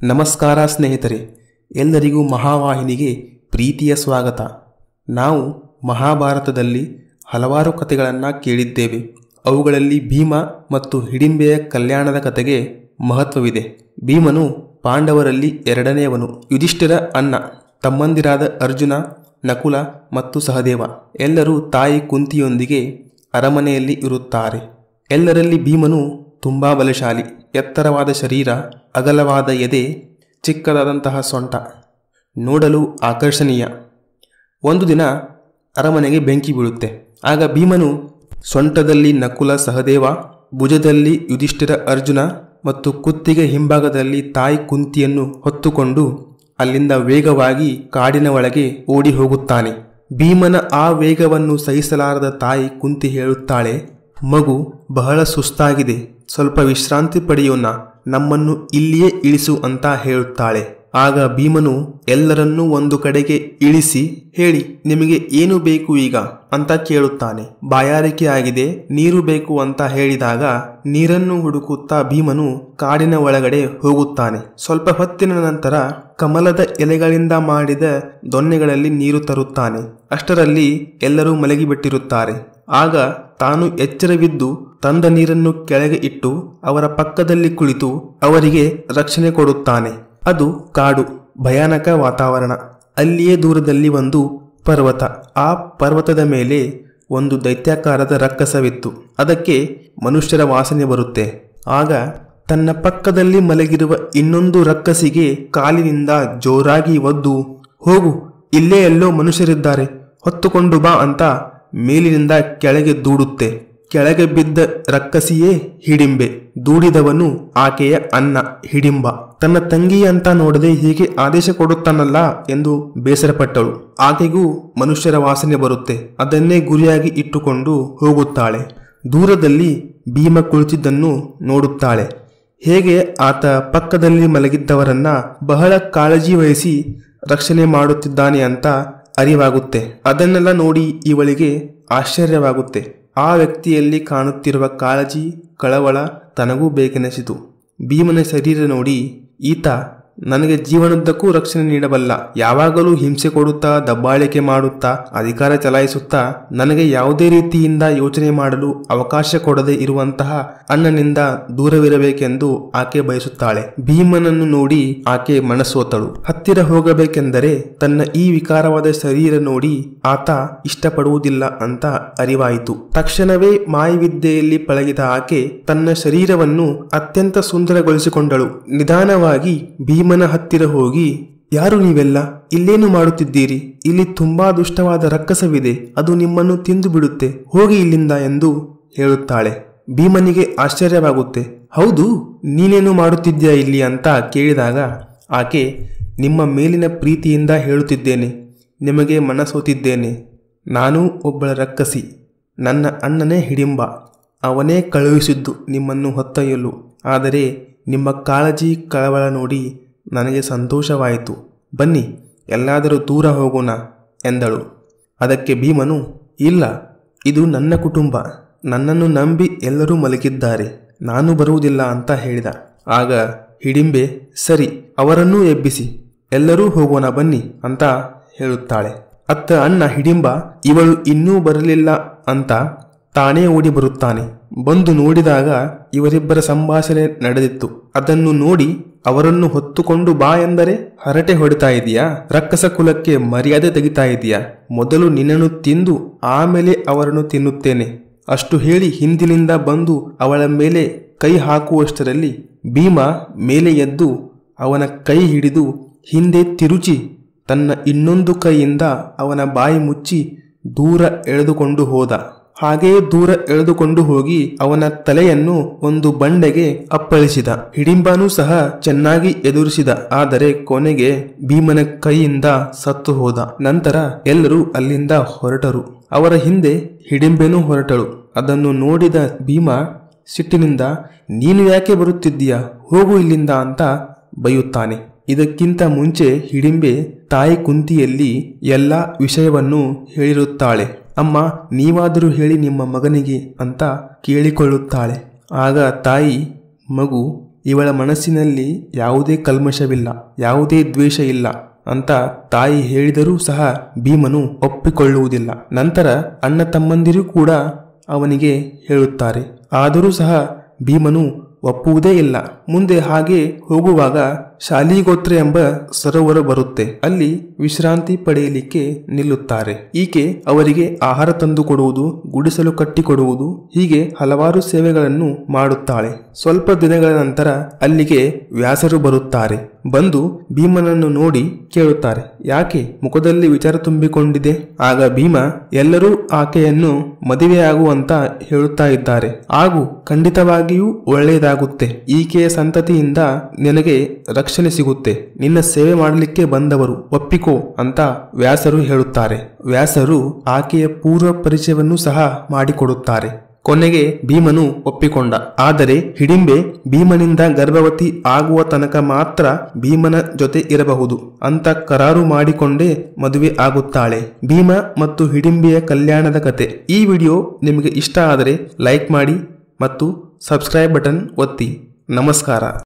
ನಮಸ್ಕಾರ ಸ್ನೇಹಿತರೆ ಎಲ್ಲರಿಗೂ ಮಹಾವಾಹಿನಿಗೆ ಪ್ರೀತಿಯ ಸ್ವಾಗತ ನಾವು ಮಹಾಭಾರತದಲ್ಲಿ ಹಲವಾರು ಕಥೆಗಳನ್ನು ಕೇಳಿದ್ದೇವೆ ಅವುಗಳಲ್ಲಿ ಭೀಮ ಮತ್ತು ಹಿಡಿಂಬೆಯ ಕಲ್ಯಾಣದ ಕಥೆಗೆ ಮಹತ್ವವಿದೆ ಭೀಮನು ಪಾಂಡವರಲ್ಲಿ ಎರಡನೆಯವನು ಯುಧಿಷ್ಠಿರ ಅಣ್ಣ ತಮ್ಮಂದಿರಾದ ಅರ್ಜುನ ನಕುಲ ಮತ್ತು ಸಹದೇವ ಎಲ್ಲರೂ ತಾಯಿ ಕುಂತಿಯೊಂದಿಗೆ ಅರಮನೆಯಲ್ಲಿ ಇರುತ್ತಾರೆ ಎಲ್ಲರಲ್ಲಿ ಭೀಮನು ತುಂಬಾ ಬಲಶಾಲಿ ಎತ್ತರವಾದ ಶರೀರ ಅಗಲವಾದ ಎದೆ ಚಿಕ್ಕದಾದಂತಹ ಸೊಂಟ ನೋಡಲು ಆಕರ್ಷಣೀಯ ಒಂದು ದಿನ ಅರಮನೆಗೆ ಬೆಂಕಿ ಬೀಳುತ್ತೆ ಆಗ ಭೀಮನು ಸೊಂಟದಲ್ಲಿ ನಕುಲ ಸಹದೇವ ಭುಜದಲ್ಲಿ ಯುಧಿಷ್ಠಿರ ಅರ್ಜುನ ಮತ್ತು ಕುತ್ತಿಗೆ ಹಿಂಭಾಗದಲ್ಲಿ ತಾಯಿ ಕುಂತಿಯನ್ನು ಹೊತ್ತುಕೊಂಡು ಅಲ್ಲಿಂದ ವೇಗವಾಗಿ ಕಾಡಿನ ಒಳಗೆ ಓಡಿ ಹೋಗುತ್ತಾನೆ ಭೀಮನ ಆ ವೇಗವನ್ನು ಸಹಿಸಲಾರದ ತಾಯಿ ಕುಂತಿ ಹೇಳುತ್ತಾಳೆ ಮಗು ಬಹಳ ಸುಸ್ತಾಗಿದೆ ಸ್ವಲ್ಪ ವಿಶ್ರಾಂತಿ ಪಡೆಯೋಣ ನಮ್ಮನ್ನು ಇಲ್ಲಿಯೇ ಇಳಿಸು ಅಂತ ಹೇಳುತ್ತಾಳೆ ಆಗ ಭೀಮನು ಎಲ್ಲರನ್ನೂ ಒಂದು ಕಡೆಗೆ ಇಳಿಸಿ ಹೇಳಿ ನಿಮಗೆ ಏನು ಬೇಕು ಈಗ ಅಂತ ಕೇಳುತ್ತಾನೆ ಬಾಯಾರಿಕೆ ಆಗಿದೆ ನೀರು ಬೇಕು ಅಂತ ಹೇಳಿದಾಗ ನೀರನ್ನು ಹುಡುಕುತ್ತಾ ಭೀಮನು ಕಾಡಿನ ಒಳಗಡೆ ಹೋಗುತ್ತಾನೆ ಸ್ವಲ್ಪ ಹೊತ್ತಿನ ನಂತರ ಕಮಲದ ಎಲೆಗಳಿಂದ ಮಾಡಿದ ದೊನ್ನೆಗಳಲ್ಲಿ ನೀರು ತರುತ್ತಾನೆ ಅಷ್ಟರಲ್ಲಿ ಎಲ್ಲರೂ ಮಲಗಿಬಿಟ್ಟಿರುತ್ತಾರೆ ಆಗ ತಾನು ಎಚ್ಚರವಿದ್ದು ತಂದ ನೀರನ್ನು ಕೆಳಗೆ ಇಟ್ಟು ಅವರ ಪಕ್ಕದಲ್ಲಿ ಕುಳಿತು ಅವರಿಗೆ ರಕ್ಷಣೆ ಕೊಡುತ್ತಾನೆ ಅದು ಕಾಡು ಭಯಾನಕ ವಾತಾವರಣ ಅಲ್ಲಿಯೇ ದೂರದಲ್ಲಿ ಒಂದು ಪರ್ವತ ಆ ಪರ್ವತದ ಮೇಲೆ ಒಂದು ದೈತ್ಯಾಕಾರದ ರಕ್ಕಸವಿತ್ತು ಅದಕ್ಕೆ ಮನುಷ್ಯರ ವಾಸನೆ ಬರುತ್ತೆ ಆಗ ತನ್ನ ಪಕ್ಕದಲ್ಲಿ ಮಲಗಿರುವ ಇನ್ನೊಂದು ರಕ್ಕಸಿಗೆ ಕಾಲಿನಿಂದ ಜೋರಾಗಿ ಒದ್ದು ಹೋಗು ಇಲ್ಲೇ ಎಲ್ಲೋ ಮನುಷ್ಯರಿದ್ದಾರೆ ಹೊತ್ತುಕೊಂಡು ಬಾ ಅಂತ ಮೇಲಿನಿಂದ ಕೆಳಗೆ ದೂಡುತ್ತೆ ಕೆಳಗೆ ಬಿದ್ದ ರಕ್ಕಸಿಯೇ ಹಿಡಿಂಬೆ ದೂಡಿದವನು ಆಕೆಯ ಅನ್ನ ಹಿಡಿಂಬ ತನ್ನ ತಂಗಿ ಅಂತ ನೋಡದೆ ಹೀಗೆ ಆದೇಶ ಕೊಡುತ್ತಾನಲ್ಲ ಎಂದು ಬೇಸರಪಟ್ಟಳು ಆಕೆಗೂ ಮನುಷ್ಯರ ವಾಸನೆ ಬರುತ್ತೆ ಅದನ್ನೇ ಗುರಿಯಾಗಿ ಇಟ್ಟುಕೊಂಡು ಹೋಗುತ್ತಾಳೆ ದೂರದಲ್ಲಿ ಭೀಮ ಕುಳಿತಿದ್ದನ್ನು ನೋಡುತ್ತಾಳೆ ಹೇಗೆ ಆತ ಪಕ್ಕದಲ್ಲಿ ಮಲಗಿದ್ದವರನ್ನ ಬಹಳ ಕಾಳಜಿ ವಹಿಸಿ ರಕ್ಷಣೆ ಮಾಡುತ್ತಿದ್ದಾನೆ ಅಂತ ಅರಿವಾಗುತ್ತೆ ಅದನ್ನೆಲ್ಲ ನೋಡಿ ಇವಳಿಗೆ ಆಶ್ಚರ್ಯವಾಗುತ್ತೆ ಆ ವ್ಯಕ್ತಿಯಲ್ಲಿ ಕಾಣುತ್ತಿರುವ ಕಾಳಜಿ ಕಳವಳ ತನಗೂ ಬೇಕೆನಿಸಿತು ಭೀಮನ ಶರೀರ ನೋಡಿ ಈತ ನನಗೆ ಜೀವನದ್ದಕ್ಕೂ ರಕ್ಷಣೆ ನೀಡಬಲ್ಲ ಯಾವಾಗಲೂ ಹಿಂಸೆ ಕೊಡುತ್ತಾ ದಬ್ಬಾಳಿಕೆ ಮಾಡುತ್ತಾ ಅಧಿಕಾರ ಚಲಾಯಿಸುತ್ತಾ ನನಗೆ ಯಾವುದೇ ರೀತಿಯಿಂದ ಯೋಚನೆ ಮಾಡಲು ಅವಕಾಶ ಕೊಡದೆ ಇರುವಂತಹ ಅಣ್ಣನಿಂದ ದೂರವಿರಬೇಕೆಂದು ಆಕೆ ಬಯಸುತ್ತಾಳೆ ಭೀಮನನ್ನು ನೋಡಿ ಆಕೆ ಮನಸೋತಳು ಹತ್ತಿರ ಹೋಗಬೇಕೆಂದರೆ ತನ್ನ ಈ ವಿಕಾರವಾದ ಶರೀರ ನೋಡಿ ಆತ ಇಷ್ಟಪಡುವುದಿಲ್ಲ ಅಂತ ಅರಿವಾಯಿತು ತಕ್ಷಣವೇ ಮಾಯವಿದ್ಯೆಯಲ್ಲಿ ಪಳಗಿದ ಆಕೆ ತನ್ನ ಶರೀರವನ್ನು ಅತ್ಯಂತ ಸುಂದರಗೊಳಿಸಿಕೊಂಡಳು ನಿಧಾನವಾಗಿ ಭೀಮನ ಹತ್ತಿರ ಹೋಗಿ ಯಾರು ನೀವೆಲ್ಲ ಇಲ್ಲೇನು ಮಾಡುತ್ತಿದ್ದೀರಿ ಇಲ್ಲಿ ತುಂಬಾ ದುಷ್ಟವಾದ ರಕ್ಕಸವಿದೆ ಅದು ನಿಮ್ಮನ್ನು ತಿಂದು ಬಿಡುತ್ತೆ ಹೋಗಿ ಇಲ್ಲಿಂದ ಎಂದು ಹೇಳುತ್ತಾಳೆ ಭೀಮನಿಗೆ ಆಶ್ಚರ್ಯವಾಗುತ್ತೆ ಹೌದು ನೀನೇನು ಮಾಡುತ್ತಿದ್ಯಾ ಇಲ್ಲಿ ಅಂತ ಕೇಳಿದಾಗ ಆಕೆ ನಿಮ್ಮ ಮೇಲಿನ ಪ್ರೀತಿಯಿಂದ ಹೇಳುತ್ತಿದ್ದೇನೆ ನಿಮಗೆ ಮನಸೋತಿದ್ದೇನೆ ನಾನು ಒಬ್ಬಳ ರಕ್ಕಸಿ ನನ್ನ ಅಣ್ಣನೇ ಹಿಡಿಂಬ ಅವನೇ ಕಳುಹಿಸಿದ್ದು ನಿಮ್ಮನ್ನು ಹೊತ್ತೊಯ್ಯಲು ಆದರೆ ನಿಮ್ಮ ಕಾಳಜಿ ಕಳವಳ ನೋಡಿ ನನಗೆ ಸಂತೋಷವಾಯಿತು ಬನ್ನಿ ಎಲ್ಲಾದರೂ ದೂರ ಹೋಗೋಣ ಎಂದಳು ಅದಕ್ಕೆ ಭೀಮನು ಇಲ್ಲ ಇದು ನನ್ನ ಕುಟುಂಬ ನನ್ನನ್ನು ನಂಬಿ ಎಲ್ಲರೂ ಮಲಗಿದ್ದಾರೆ ನಾನು ಬರುವುದಿಲ್ಲ ಅಂತ ಹೇಳಿದ ಆಗ ಹಿಡಿಂಬೆ ಸರಿ ಅವರನ್ನೂ ಎಬ್ಬಿಸಿ ಎಲ್ಲರೂ ಹೋಗೋಣ ಬನ್ನಿ ಅಂತ ಹೇಳುತ್ತಾಳೆ ಅತ್ತ ಅಣ್ಣ ಹಿಡಿಂಬ ಇವಳು ಇನ್ನೂ ಬರಲಿಲ್ಲ ಅಂತ ತಾನೇ ಓಡಿ ಬರುತ್ತಾನೆ ಬಂದು ನೋಡಿದಾಗ ಇವರಿಬ್ಬರ ಸಂಭಾಷಣೆ ನಡೆದಿತ್ತು ಅದನ್ನು ನೋಡಿ ಅವರನ್ನು ಹೊತ್ತುಕೊಂಡು ಬಾ ಎಂದರೆ ಹರಟೆ ಹೊಡಿತಾ ಇದೀಯಾ ರಕ್ಕಸ ಕುಲಕ್ಕೆ ಮರ್ಯಾದೆ ತೆಗಿತಾ ಇದೀಯಾ ಮೊದಲು ನಿನ್ನನ್ನು ತಿಂದು ಆಮೇಲೆ ಅವರನ್ನು ತಿನ್ನುತ್ತೇನೆ ಅಷ್ಟು ಹೇಳಿ ಹಿಂದಿನಿಂದ ಬಂದು ಅವಳ ಮೇಲೆ ಕೈ ಹಾಕುವಷ್ಟರಲ್ಲಿ ಭೀಮ ಮೇಲೆ ಎದ್ದು ಅವನ ಕೈ ಹಿಡಿದು ಹಿಂದೆ ತಿರುಚಿ ತನ್ನ ಇನ್ನೊಂದು ಕೈಯಿಂದ ಅವನ ಬಾಯಿ ಮುಚ್ಚಿ ದೂರ ಎಳೆದುಕೊಂಡು ಹೋದ ಹಾಗೆಯೇ ದೂರ ಎಳೆದುಕೊಂಡು ಹೋಗಿ ಅವನ ತಲೆಯನ್ನು ಒಂದು ಬಂಡೆಗೆ ಅಪ್ಪಳಿಸಿದ ಹಿಡಿಂಬನೂ ಸಹ ಚೆನ್ನಾಗಿ ಎದುರಿಸಿದ ಆದರೆ ಕೊನೆಗೆ ಭೀಮನ ಕೈಯಿಂದ ಸತ್ತು ಹೋದ ನಂತರ ಎಲ್ಲರೂ ಅಲ್ಲಿಂದ ಹೊರಟರು ಅವರ ಹಿಂದೆ ಹಿಡಿಂಬೆನೂ ಹೊರಟಳು ಅದನ್ನು ನೋಡಿದ ಭೀಮ ಸಿಟ್ಟಿನಿಂದ ನೀನು ಯಾಕೆ ಬರುತ್ತಿದ್ದೀಯಾ ಹೋಗು ಇಲ್ಲಿಂದ ಅಂತ ಬೈಯುತ್ತಾನೆ ಇದಕ್ಕಿಂತ ಮುಂಚೆ ಹಿಡಿಂಬೆ ತಾಯಿ ಕುಂತಿಯಲ್ಲಿ ಎಲ್ಲ ವಿಷಯವನ್ನು ಹೇಳಿರುತ್ತಾಳೆ ಅಮ್ಮ ನೀವಾದರೂ ಹೇಳಿ ನಿಮ್ಮ ಮಗನಿಗೆ ಅಂತ ಕೇಳಿಕೊಳ್ಳುತ್ತಾಳೆ ಆಗ ತಾಯಿ ಮಗು ಇವಳ ಮನಸ್ಸಿನಲ್ಲಿ ಯಾವುದೇ ಕಲ್ಮಶವಿಲ್ಲ ಯಾವುದೇ ದ್ವೇಷ ಇಲ್ಲ ಅಂತ ತಾಯಿ ಹೇಳಿದರೂ ಸಹ ಭೀಮನು ಒಪ್ಪಿಕೊಳ್ಳುವುದಿಲ್ಲ ನಂತರ ಅಣ್ಣ ತಮ್ಮಂದಿರು ಕೂಡ ಅವನಿಗೆ ಹೇಳುತ್ತಾರೆ ಆದರೂ ಸಹ ಭೀಮನು ಒಪ್ಪುವುದೇ ಇಲ್ಲ ಮುಂದೆ ಹಾಗೆ ಹೋಗುವಾಗ ಶಾಲಿಗೋತ್ರ ಎಂಬ ಸರೋವರ ಬರುತ್ತೆ ಅಲ್ಲಿ ವಿಶ್ರಾಂತಿ ಪಡೆಯಲಿಕ್ಕೆ ನಿಲ್ಲುತ್ತಾರೆ ಈಕೆ ಅವರಿಗೆ ಆಹಾರ ತಂದು ಕೊಡುವುದು ಗುಡಿಸಲು ಕಟ್ಟಿಕೊಡುವುದು ಹೀಗೆ ಹಲವಾರು ಸೇವೆಗಳನ್ನು ಮಾಡುತ್ತಾಳೆ ಸ್ವಲ್ಪ ದಿನಗಳ ನಂತರ ಅಲ್ಲಿಗೆ ವ್ಯಾಸರು ಬರುತ್ತಾರೆ ಬಂದು ಭೀಮನನ್ನು ನೋಡಿ ಕೇಳುತ್ತಾರೆ ಯಾಕೆ ಮುಖದಲ್ಲಿ ವಿಚಾರ ತುಂಬಿಕೊಂಡಿದೆ ಆಗ ಭೀಮ ಎಲ್ಲರೂ ಆಕೆಯನ್ನು ಮದುವೆಯಾಗುವಂತ ಹೇಳುತ್ತಾ ಇದ್ದಾರೆ ಹಾಗೂ ಖಂಡಿತವಾಗಿಯೂ ಒಳ್ಳೆಯದಾಗುತ್ತೆ ಈಕೆಯ ಸಂತತಿಯಿಂದ ನಿನಗೆ ರಕ್ಷಣೆ ಸಿಗುತ್ತೆ ನಿನ್ನ ಸೇವೆ ಮಾಡಲಿಕ್ಕೆ ಬಂದವರು ಒಪ್ಪಿಕೋ ಅಂತ ವ್ಯಾಸರು ಹೇಳುತ್ತಾರೆ ವ್ಯಾಸರು ಆಕೆಯ ಪೂರ್ವ ಪರಿಚಯವನ್ನು ಸಹ ಮಾಡಿಕೊಡುತ್ತಾರೆ ಕೊನೆಗೆ ಭೀಮನು ಒಪ್ಪಿಕೊಂಡ ಆದರೆ ಹಿಡಿಂಬೆ ಭೀಮನಿಂದ ಗರ್ಭವತಿ ಆಗುವ ತನಕ ಮಾತ್ರ ಭೀಮನ ಜೊತೆ ಇರಬಹುದು ಅಂತ ಕರಾರು ಮಾಡಿಕೊಂಡೇ ಮದುವೆ ಆಗುತ್ತಾಳೆ ಭೀಮ ಮತ್ತು ಹಿಡಿಂಬೆಯ ಕಲ್ಯಾಣದ ಕತೆ ಈ ವಿಡಿಯೋ ನಿಮಗೆ ಇಷ್ಟ ಆದರೆ ಲೈಕ್ ಮಾಡಿ ಮತ್ತು ಸಬ್ಸ್ಕ್ರೈಬ್ ಬಟನ್ ಒತ್ತಿ ನಮಸ್ಕಾರ